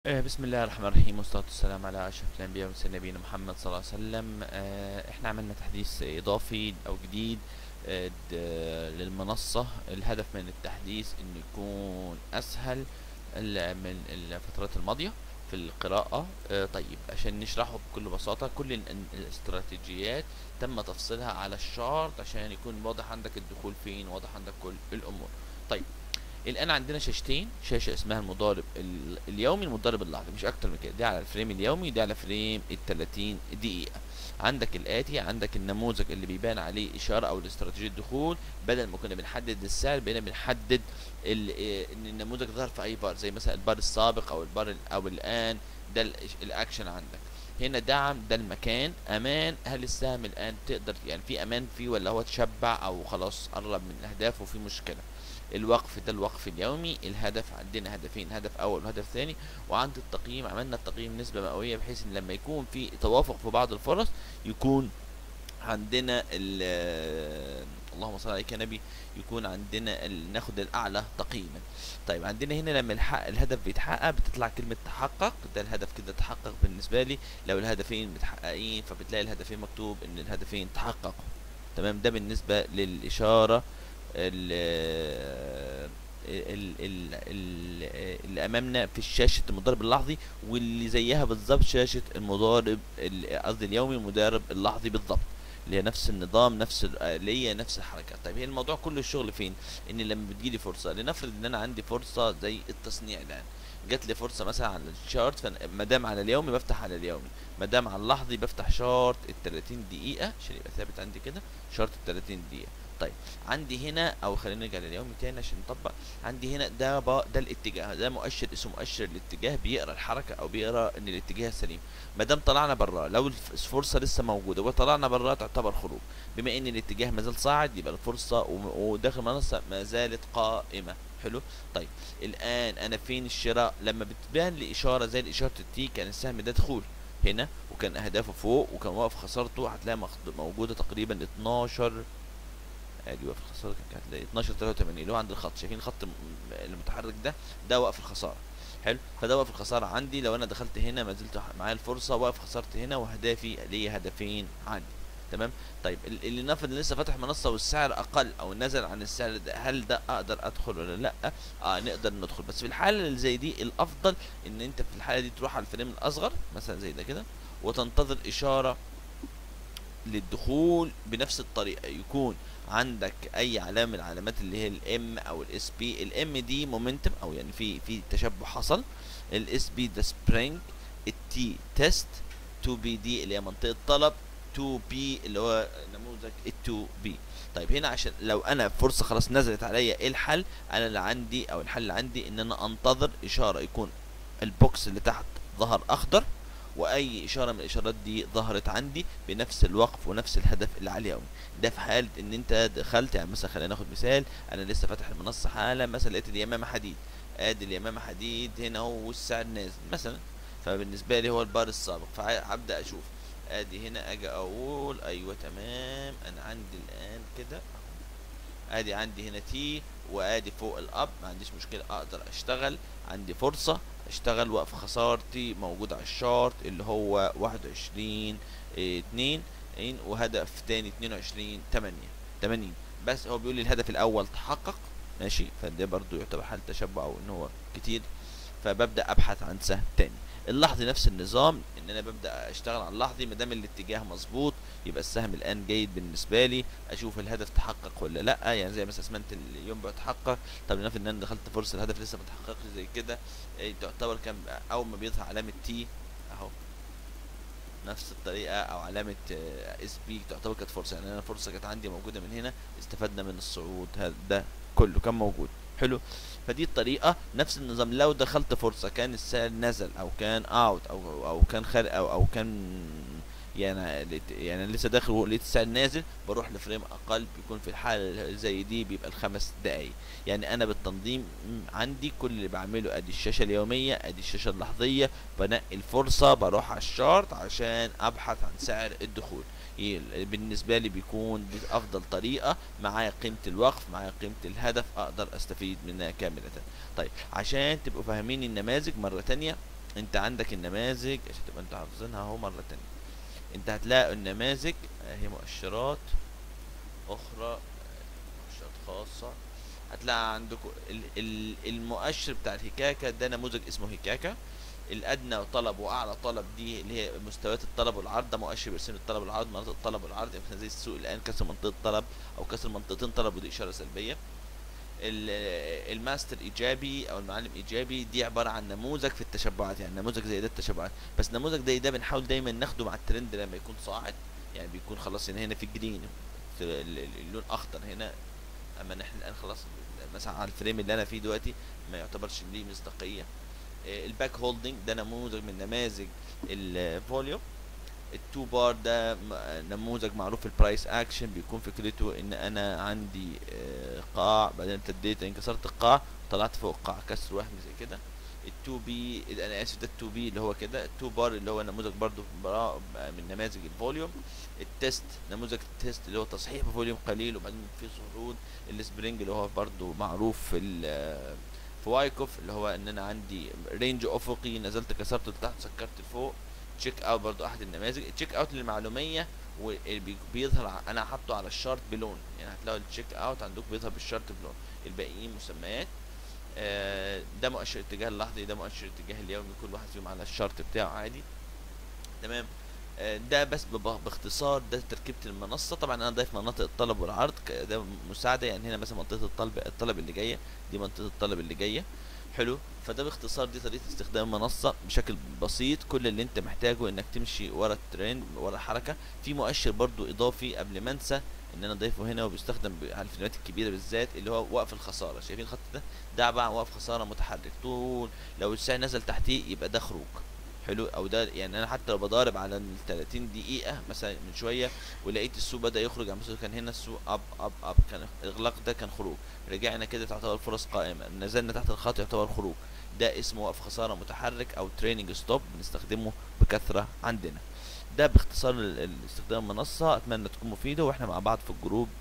آه، بسم الله الرحمن الرحيم والصلاة والسلام على أشرف الأنبياء والمرسلين نبينا محمد صلى الله عليه وسلم آه، احنا عملنا تحديث إضافي أو جديد آه، د- للمنصة الهدف من التحديث إنه يكون أسهل ال- من الفترات الماضية في القراءة آه، طيب عشان نشرحه بكل بساطة كل ال- الاستراتيجيات تم تفصيلها على الشارت عشان يكون واضح عندك الدخول فين واضح عندك كل الأمور طيب الان عندنا شاشتين شاشه اسمها المضارب ال- اليومي المضارب اللحظي مش اكتر من كده دي على الفريم اليومي دي على فريم ال 30 دقيقه عندك الاتي عندك النموذج اللي بيبان عليه اشاره او الاستراتيجيه الدخول بدل ما كنا بنحدد السعر بقينا بنحدد ال- إيه، ان النموذج ظهر في اي بار زي مثلا البار السابق او البار ال- او الان ده ال- الاكشن عندك هنا دعم ده المكان امان هل السهم الان تقدر يعني في امان فيه ولا هو تشبع او خلاص قرب من الاهداف وفي مشكله الوقف ده الوقف اليومي الهدف عندنا هدفين هدف اول وهدف ثاني وعند التقييم عملنا التقييم نسبة مئوية بحيث ان لما يكون في توافق في بعض الفرص يكون عندنا ال اللهم صل عليك يا نبي يكون عندنا ال- ناخد الاعلى تقييما طيب عندنا هنا لما الحق الهدف بيتحقق بتطلع كلمة تحقق ده الهدف كده تحقق بالنسبة لي لو الهدفين متحققين فبتلاقي الهدفين مكتوب ان الهدفين تحققوا تمام ده بالنسبة للإشارة ال- ال- ال- ال- اللي امامنا في شاشه المضارب اللحظي واللي زيها بالظبط شاشه المضارب ال- قصدي اليومي المضارب اللحظي بالظبط اللي هي نفس النظام نفس الآلية نفس الحركات طيب هي الموضوع كله الشغل فين ان لما بتجيلي فرصة لنفرض ان انا عندي فرصة زي التصنيع الان جات لي فرصة مثلا على الشارت فما دام على اليومي بفتح على اليومي ما دام على اللحظي بفتح شارت ال 30 دقيقة عشان يبقى ثابت عندي كده شارت ال 30 دقيقة طيب عندي هنا او خلينا نرجع لليومي تاني عشان نطبق عندي هنا ده با ده الاتجاه ده مؤشر اسمه مؤشر الاتجاه بيقرا الحركه او بيقرا ان الاتجاه سليم ما دام طلعنا براه لو الف- الفرصه لسه موجوده وطلعنا براه تعتبر خروج بما ان الاتجاه ما زال صاعد يبقى الفرصه وم- وداخل المنصه ما زالت قائمه حلو طيب الان انا فين الشراء لما بتبان لي اشاره زي اشاره التي كان السهم ده دخول هنا وكان اهدافه فوق وكان واقف خسارته هتلاقي مخد- موجوده تقريبا 12 ادي وقف الخساره كان هتلاقي 12 83 اللي هو عند الخط شايفين الخط م- المتحرك ده ده وقف الخساره حلو فده وقف الخساره عندي لو انا دخلت هنا ما زلت معايا الفرصه واقف خسرت هنا واهدافي ليا هدفين عندي تمام طيب ال- اللي نفذ لسه فاتح منصه والسعر اقل او نزل عن السعر ده هل ده اقدر ادخل ولا لا اه نقدر ندخل بس في الحاله اللي زي دي الافضل ان انت في الحاله دي تروح على الفريم الاصغر مثلا زي ده كده وتنتظر اشاره للدخول بنفس الطريقه يكون عندك اي علامه من العلامات اللي هي الام او الاس بي الام دي مومنتم او يعني في في تشبع حصل الاس بي ده سبرينج التي تيست 2 بي دي اللي هي منطقه طلب 2 بي اللي هو نموذج ال 2 بي طيب هنا عشان لو انا فرصه خلاص نزلت عليا ايه الحل انا اللي عندي او الحل اللي عندي ان انا انتظر اشاره يكون البوكس اللي تحت ظهر اخضر واي اشاره من الاشارات دي ظهرت عندي بنفس الوقف ونفس الهدف اللي عليه يومي ده في حاله ان انت دخلت يعني مثلا خلينا ناخد مثال انا لسه فاتح المنصه حالا مثلا لقيت اليمامه حديد ادي اليمامه حديد هنا هو والسعر نازل مثلا فبالنسبه لي هو البار السابق فهبدا اشوف ادي هنا اجي اقول ايوه تمام انا عندي الان كده ادي عندي هنا تي وادي فوق الاب ما عنديش مشكله اقدر اشتغل عندي فرصه اشتغل وقف خسارتي موجود على الشارت اللي هو 21 اه 2 إن- وهدف تاني 22 8 80 بس هو بيقول لي الهدف الاول تحقق ماشي فده برضو يعتبر حالة تشبع او ان هو كتير فببدا ابحث عن سهم تاني اللحظي نفس النظام ان انا ببدا اشتغل على اللحظي ما دام الاتجاه مظبوط يبقى السهم الان جيد بالنسبه لي اشوف الهدف تحقق ولا لا يعني زي مثلا اسمنت اليوم بيتحقق طب لنفرض ان انا دخلت فرصه الهدف لسه ما تحققش زي كده إيه، تعتبر كان اول ما بيظهر علامه تي اهو نفس الطريقه او علامه اس بي تعتبر كانت فرصه يعني انا فرصه كانت عندي موجوده من هنا استفدنا من الصعود هذا ده كله كان موجود حلو فدي الطريقه نفس النظام لو دخلت فرصه كان السعر نزل او كان اوت او او كان خارج او او كان يعني يعني أنا لسه داخل ولقيت السعر نازل بروح لفريم اقل بيكون في الحاله زي دي بيبقى الخمس دقايق يعني انا بالتنظيم عندي كل اللي بعمله ادي الشاشه اليوميه ادي الشاشه اللحظيه بنقي الفرصه بروح على الشارت عشان ابحث عن سعر الدخول ي- بالنسبه لي بيكون دي افضل طريقه معايا قيمه الوقف معايا قيمه الهدف اقدر استفيد منها كامله طيب عشان تبقوا فاهمين النماذج مره تانية انت عندك النماذج عشان تبقى انتوا حافظينها اهو مره تانية انت هتلاقي النماذج هي مؤشرات اخرى مؤشرات خاصه هتلاقي عندكم ال- ال- المؤشر بتاع الهكاكه ده نموذج اسمه هكاكه الادنى طلب واعلى طلب دي اللي هي مستويات الطلب والعرض ده مؤشر بيرسم الطلب والعرض مناطق الطلب والعرض مثلا زي السوق الان كسر منطقه طلب او كسر منطقتين طلب ودي اشاره سلبيه ال- الماستر ايجابي او المعلم ايجابي دي عباره عن نموذج في التشبعات يعني نموذج زي ده التشبعات بس نموذج زي ده بنحاول دايما ناخده مع الترند لما يكون صاعد يعني بيكون خلاص هنا هنا في جرين في ال- ال- اللون اخضر هنا اما نحن الان خلاص مثلا على الفريم اللي انا فيه دلوقتي ما يعتبرش ليه مصداقيه آه، الباك هولدنج ده نموذج من نماذج الفوليوم التو بار ده م- نموذج معروف في البرايس اكشن بيكون فكرته ان انا عندي آه، قاع بعدين ابتديت انكسرت القاع طلعت فوق القاع كسر وهمي زي كده التو بي انا اسف ده التو بي اللي هو كده التو بار اللي هو نموذج برضو برا- من نماذج الفوليوم التست نموذج التست اللي هو تصحيح بفوليوم قليل وبعدين في صعود السبرينج اللي هو برضو معروف في ال- في وايكوف اللي هو ان انا عندي رينج افقي نزلت كسرت لتحت سكرت لفوق تشيك اوت برضو احد النماذج التشيك اوت للمعلوميه وبيظهر ع- انا حاطه على الشارت بلون يعني هتلاقوا التشيك اوت عندكم بيظهر بالشارت بلون الباقيين مسميات آه، ده مؤشر اتجاه اللحظي ده مؤشر اتجاه اليومي كل واحد فيهم على الشارت بتاعه عادي تمام آه، ده بس بب- باختصار ده تركيبة المنصة طبعا انا ضايف مناطق الطلب والعرض ك- ده مساعدة يعني هنا مثلا منطقة الطلب الطلب اللي جاية دي منطقة الطلب اللي جاية حلو فده باختصار دي طريقة استخدام المنصة بشكل بسيط كل اللي انت محتاجه انك تمشي ورا الترند ورا الحركة في مؤشر برضو اضافي قبل ما انسى ان انا ضايفه هنا وبيستخدم ب- على الفيديوهات الكبيرة بالذات اللي هو وقف الخسارة شايفين الخط ده ده عبارة عن وقف خسارة متحرك طول لو السعر نزل تحتيه يبقى ده خروج حلو او ده يعني انا حتى لو بضارب على ال 30 دقيقة مثلا من شوية ولقيت السوق بدأ يخرج يعني مثلا كان هنا السوق اب اب اب كان الاغلاق ده كان خروج رجعنا كده تعتبر فرص قائمة نزلنا تحت الخط يعتبر خروج ده اسمه وقف خسارة متحرك او تريننج ستوب بنستخدمه بكثرة عندنا ده باختصار ال- ال- استخدام المنصة اتمنى تكون مفيدة واحنا مع بعض في الجروب